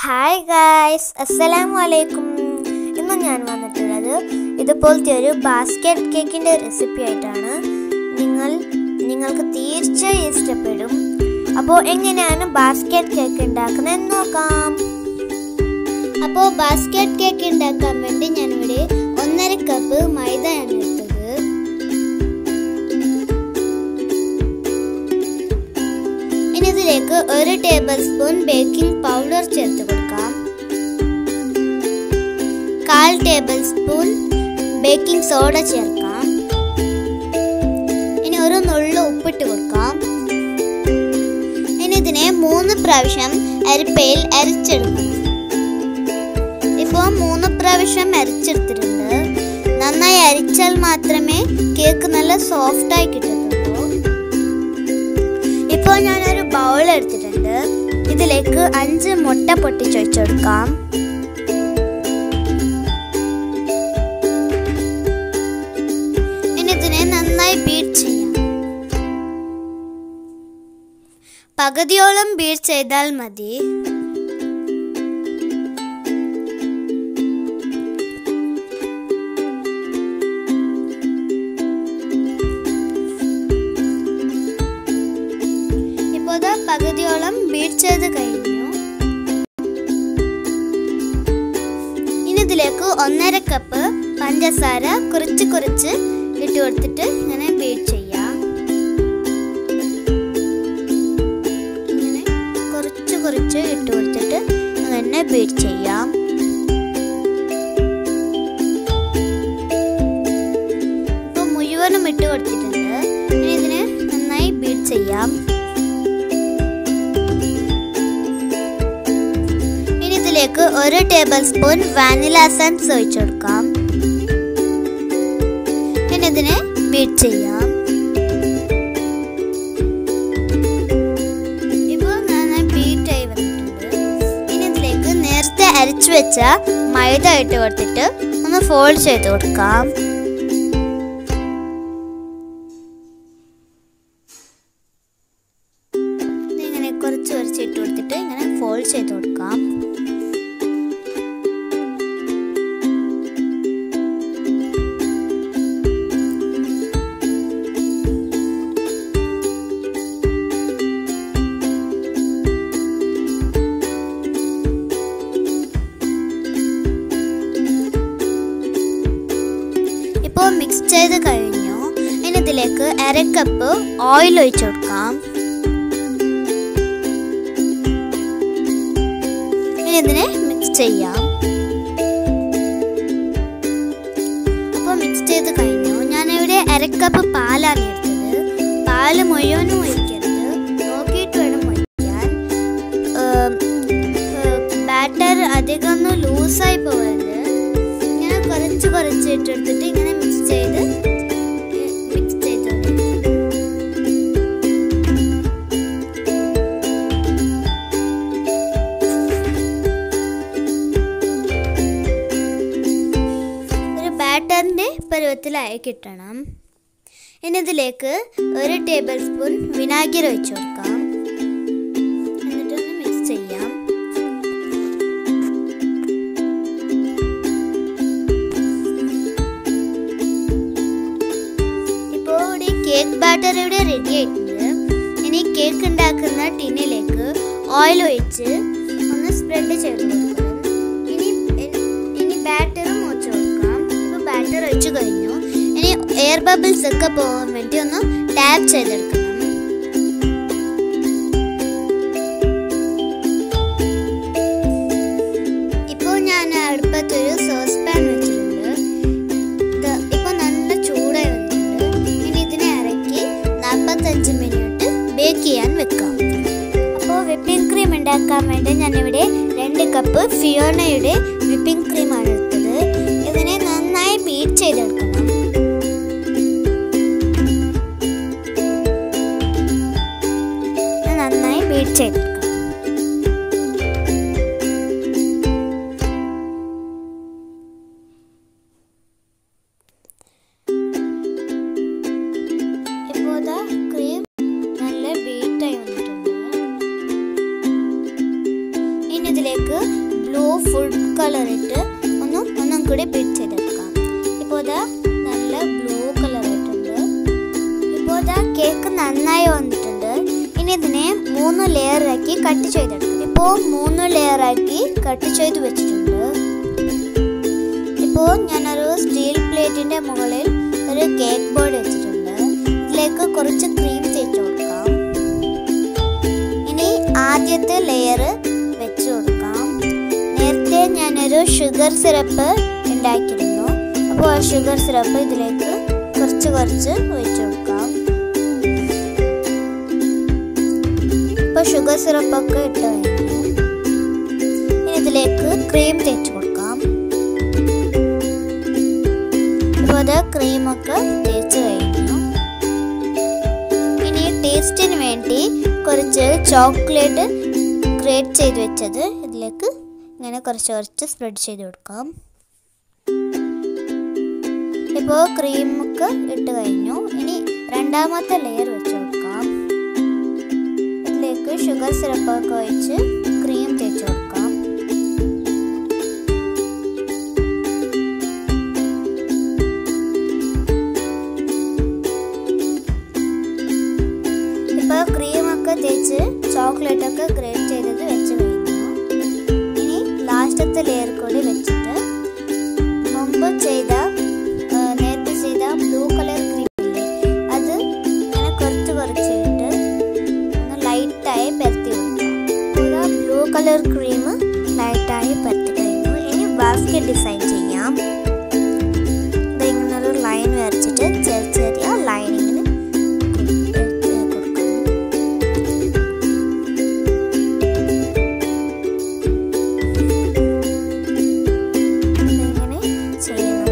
hi guys അസ്സലാമു അലൈക്കും ഇന്ന് ഞാൻ വന്നിട്ടുള്ളത് ഇതുപോലത്തെ ഒരു ബാസ്ക്കറ്റ് കേക്കിൻ്റെ റെസിപ്പി ആയിട്ടാണ് നിങ്ങൾ നിങ്ങൾക്ക് തീർച്ചയായും ഇഷ്ടപ്പെടും അപ്പോൾ എങ്ങനെയാണ് ബാസ്ക്കറ്റ് കേക്ക് ഉണ്ടാക്കുന്നതെന്ന് നോക്കാം അപ്പോൾ ബാസ്ക്കറ്റ് കേക്ക് ഉണ്ടാക്കാൻ വേണ്ടി ഞാനിവിടെ ഒന്നര കപ്പ് മൈദയാണ് എടുത്തത് ഇനി ഇതിലേക്ക് ഒരു ടേബിൾ സ്പൂൺ ബേക്കിംഗ് പൗഡർ ചേർത്ത് കൊടുക്കാം കാൽ ടേബിൾ സ്പൂൺ ബേക്കിംഗ് സോഡ ചേർക്കാം ഇനി ഒരു നുള്ളു ഉപ്പിട്ട് കൊടുക്കാം ഇനി ഇതിനെ മൂന്ന് പ്രാവശ്യം അരിപ്പയിൽ അരിച്ചെടുക്കണം ഇപ്പോൾ മൂന്ന് പ്രാവശ്യം അരിച്ചെടുത്തിട്ടുണ്ട് നന്നായി അരിച്ചാൽ മാത്രമേ കേക്ക് നല്ല സോഫ്റ്റായി കിട്ടത്തുള്ളൂ ഇപ്പോൾ ഞാനൊരു ബൗൾ എടുത്തിട്ടുണ്ട് ഇതിലേക്ക് അഞ്ച് മുട്ട പൊട്ടിച്ചൊഴിച്ചു കൊടുക്കാം ഇനി ഇതിനെ നന്നായി ബീറ്റ് ചെയ്യാം പകുതിയോളം ബീറ്റ് ചെയ്താൽ മതി ഇപ്പോൾ ദാ പകുതിയോളം ബീറ്റ് ചെയ്ത് കഴിഞ്ഞു ഇനി ഇതിലേക്ക് ഒന്നര കപ്പ് പഞ്ചസാര കുറച്ച് കുറച്ച് ഇട്ട് കൊടുത്തിട്ട് ഇങ്ങനെ ബീറ്റ് ചെയ്യാം ഇങ്ങനെ കുറച്ച് കുറച്ച് ഇട്ട് കൊടുത്തിട്ട് അങ്ങനെ ബീറ്റ് ചെയ്യാം ഇപ്പൊ മുഴുവനും ഇട്ട് കൊടുത്തിട്ടുണ്ട് ഇനി ഇതിനെ നന്നായി ബീറ്റ് ചെയ്യാം ഇനി ഇതിലേക്ക് ഒരു ടേബിൾ സ്പൂൺ വാനില എസൻസ് ഒഴിച്ചു കൊടുക്കാം ഇനി ഇതിനെ ബീറ്റ് ചെയ്യാം ഇപ്പോൾ നന്നായി ബീറ്റ് ആയി വന്നിട്ടുണ്ട് ഇനി ഇതിലേക്ക് നേരത്തെ അരച്ചു വെച്ച മൈദ ഇട്ട് കൊടുത്തിട്ട് ഒന്ന് ഫോൾഡ് ചെയ്ത് കൊടുക്കാം ഇങ്ങനെ കുറച്ച് കുറച്ച് ഇട്ട് കൊടുത്തിട്ട് ഇങ്ങനെ ഫോൾഡ് ചെയ്ത് കൊടുക്കാം ഇപ്പോൾ മിക്സ് ചെയ്ത് കഴിഞ്ഞു ഇനി ഇതിലേക്ക് അര കപ്പ് ഓയിൽ ഒഴിച്ചു കൊടുക്കാം ഇനി ഇതിനെ മിക്സ് ചെയ്യാം അപ്പോൾ മിക്സ് ചെയ്ത് കഴിഞ്ഞു ഞാനിവിടെ അരക്കപ്പ് പാലാണ് എടുത്തത് പാല് മുഴുവനും ഒഴിക്കരുത് നോക്കിയിട്ട് വേണം ഒഴിക്കാൻ ബാറ്റർ അധികം ഒന്നും ലൂസായി പോകരുത് ഇങ്ങനെ കുറച്ച് കുറച്ച് ഇട്ടെടുത്തിട്ട് ഇങ്ങനെ മിക്സ് ചെയ്ത് മിക്സ് ചെയ്ത് ഒരു ബാറ്ററിൻ്റെ പരുവത്തിലായി കിട്ടണം ഇനി ഇതിലേക്ക് ഒരു ടേബിൾ സ്പൂൺ വിനാഗിരി ഒഴിച്ചു കൊടുക്കാം എന്നിട്ടൊന്ന് മിക്സ് ചെയ്യാം ഇപ്പോൾ ഇവിടെ കേക്ക് ബാറ്റർ ഇവിടെ റെഡി ആയിട്ടുണ്ട് ഇനി കേക്ക് ഉണ്ടാക്കുന്ന ടിന്നിലേക്ക് ഓയിൽ ഒഴിച്ച് ഒന്ന് സ്പ്രെഡ് ചെയ്ത് കൊടുക്കണം ഇനി ഇനി ബാറ്ററും ഒഴിച്ച് കൊടുക്കാം ഇപ്പോൾ ബാറ്റർ ഒഴിച്ച് കഴിഞ്ഞു ഇനി എയർ ബബിൾസ് ഒക്കെ പോകാൻ വേണ്ടി ഒന്ന് ടാപ്പ് ചെയ്തെടുക്കണം ഇപ്പോൾ ഞാൻ അടുപ്പത്തൊരു സോസ് പാൻ വെച്ചിട്ടുണ്ട് ഇത് ഇപ്പോൾ നല്ല ചൂടായി വന്നിട്ടുണ്ട് ഇനി ഇതിനെ ഇറക്കി നാൽപ്പത്തഞ്ച് മിനിറ്റ് ബേക്ക് ചെയ്യാൻ വെക്കാം അപ്പോൾ വിപ്പിംഗ് ക്രീം ഉണ്ടാക്കാൻ വേണ്ടി ഞാനിവിടെ രണ്ട് കപ്പ് ഫിയോണയുടെ വിപ്പിംഗ് ക്രീമാണ് എടുത്തത് ഇതിനെ നന്നായി ബീറ്റ് ചെയ്തെടുക്കണം നന്നായി ബീറ്റ് ചെയ്തെടുക്കണം ഇപ്പോൾ ദാ ക്രീം നല്ല ബീറ്റായി വന്നിട്ടുണ്ട് ഇനി ഇതിലേക്ക് കളർ ഇട്ട് ഒന്ന് ഒന്നും കൂടി ബീറ്റ് ചെയ്തെടുക്കാം ഇപ്പോൾ ഇതാ നല്ല ബ്ലൂ കളർ ആയിട്ടുണ്ട് ഇപ്പോൾ ഇതാ കേക്ക് നന്നായി വന്നിട്ടുണ്ട് ഇനി ഇതിനെ മൂന്ന് ലെയർ ആക്കി കട്ട് ചെയ്തെടുക്കാം ഇപ്പോൾ മൂന്ന് ലെയർ ആക്കി കട്ട് ചെയ്ത് വെച്ചിട്ടുണ്ട് ഇപ്പോൾ ഞാനൊരു സ്റ്റീൽ പ്ലേറ്റിന്റെ മുകളിൽ ഒരു കേക്ക് ബോർഡ് വെച്ചിട്ടുണ്ട് ഇതിലേക്ക് കുറച്ച് ക്രീം തേച്ച് കൊടുക്കാം ഇനി ആദ്യത്തെ ലെയർ വെച്ച് കൊടുക്കാം നേരത്തെ ഞാനൊരു ഷുഗർ സിറപ്പ് ഉണ്ടാക്കിയിരുന്നു അപ്പോൾ ആ ഷുഗർ സിറപ്പ് ഇതിലേക്ക് കുറച്ച് കുറച്ച് ഒഴിച്ചു കൊടുക്കാം ഇപ്പോൾ ഷുഗർ സിറപ്പൊക്കെ ഇട്ട് കഴിഞ്ഞു ഇനി ഇതിലേക്ക് ക്രീം തേച്ച് കൊടുക്കാം ഇപ്പോൾ അത് ക്രീമൊക്കെ തേച്ച് കഴിഞ്ഞു ഇനി ടേസ്റ്റിന് വേണ്ടി കുറച്ച് ചോക്ലേറ്റ് ഗ്രേറ്റ് ചെയ്ത് വെച്ചത് ഇതിലേക്ക് ഇങ്ങനെ കുറച്ച് കുറച്ച് സ്പ്രെഡ് ചെയ്ത് കൊടുക്കാം ഇപ്പോൾ ക്രീമൊക്കെ ഇട്ട് കഴിഞ്ഞു ഇനി രണ്ടാമത്തെ ലെയർ വെച്ച് കൊടുക്കാം ഇതിലേക്ക് ഷുഗർ സിറപ്പൊക്കെ ഒഴിച്ച് ക്രീം തേച്ച് കൊടുക്കാം ഇപ്പോൾ ക്രീമൊക്കെ തേച്ച് ചോക്ലേറ്റ് ഒക്കെ ഗ്രേറ്റ് ചെയ്തത് വെച്ച് കഴിഞ്ഞു ഇനി ലാസ്റ്റത്തെ ലെയർ കൂടി വെച്ചിട്ട് മുമ്പ് ചെയ്ത ആ, നേരത്തെ ചെയ്ത ബ്ലൂ കളർ ക്രീം ഇല്ലേ അത് ഇങ്ങനെ കുറച്ച് കുറച്ചിട്ട് ഒന്ന് ലൈറ്റായി പരത്തി കൊടുക്കാം ബ്ലൂ കളർ ക്രീം ലൈറ്റായി പരത്തി കഴിഞ്ഞു ഇനി ബാസ്ക്കറ്റ് ഡിസൈൻ ചെയ്യാം ദേ ഇങ്ങനൊരു ലൈൻ വരച്ചിട്ട് ചെറിയ ചെറിയ ലൈനിങ്ങിന് കൊടുക്കണം ഇങ്ങനെ ചെയ്യണം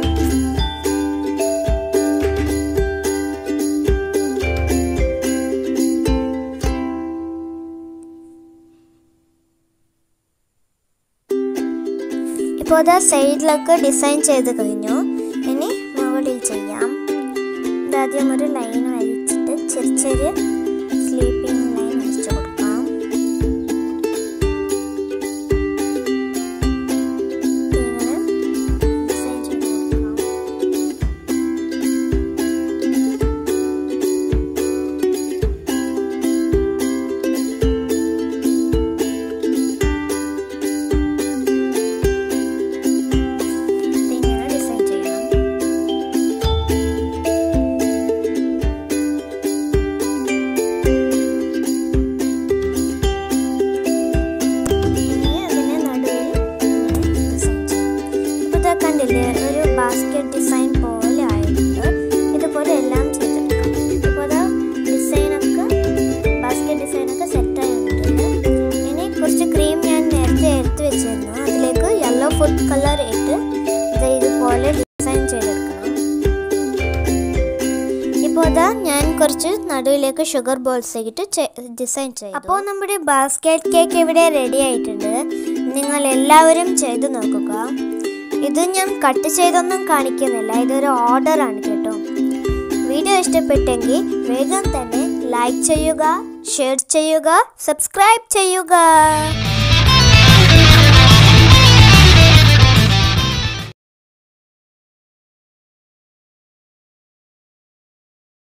ഇപ്പോൾ അത് സൈഡിലൊക്കെ ഡിസൈൻ ചെയ്ത് കഴിഞ്ഞു ഇനി മുകളിൽ ചെയ്യാം ഇതാദ്യം ഒരു ലൈൻ വരച്ചിട്ട് ചെറിയ ചെറിയ സ്ലീപ്പിംഗ് ലൈൻ വരച്ചു കൊടുക്കാം ഇങ്ങനെ ഡിസൈൻ ചെയ്ത് കൊടുക്കാം ഇതിങ്ങനെ ഡിസൈൻ ചെയ്യണം ഇനി അതിന് നടുവിൽ ഇങ്ങനെ ഡിസൈൻ ചെയ്യും ഇപ്പോൾ ഇതാ കണ്ടില്ലേ ഒരു ബാസ്ക്കറ്റ് ഡിസൈൻ പോലെ ആയിട്ടുണ്ട് ഇതുപോലെ എല്ലാം ചെയ്തെടുക്കാം ഇപ്പോൾ ഇതാ ഡിസൈനൊക്കെ ബാസ്ക്കറ്റ് ഡിസൈനൊക്കെ സെറ്റായി വന്നിട്ടുണ്ട് ഇനി കുറച്ച് ക്രീം ഞാൻ നേരത്തെ എടുത്ത് വെച്ചിരുന്നു അതിലേക്ക് യെല്ലോ ഫുഡ് കളർ ഇട്ട് ഇത് ഇതുപോലെ ഡിസൈൻ ചെയ്തെടുക്കണം ഇപ്പോൾ അതാ ഞാൻ കുറച്ച് നടുവിലേക്ക് ഷുഗർ ബോൾസ് ഇട്ട് ഡിസൈൻ ചെയ്യും അപ്പോൾ നമ്മുടെ ബാസ്ക്കറ്റ് കേക്ക് ഇവിടെ റെഡി ആയിട്ടുണ്ട് നിങ്ങൾ എല്ലാവരും ചെയ്തു നോക്കുക ഇത് ഞാൻ കട്ട് ചെയ്തൊന്നും കാണിക്കുന്നില്ല ഇതൊരു ഓർഡറാണ് കേട്ടോ വീഡിയോ ഇഷ്ടപ്പെട്ടെങ്കിൽ വേഗം തന്നെ ലൈക്ക് ചെയ്യുക ഷെയർ ചെയ്യുക സബ്സ്ക്രൈബ് ചെയ്യുക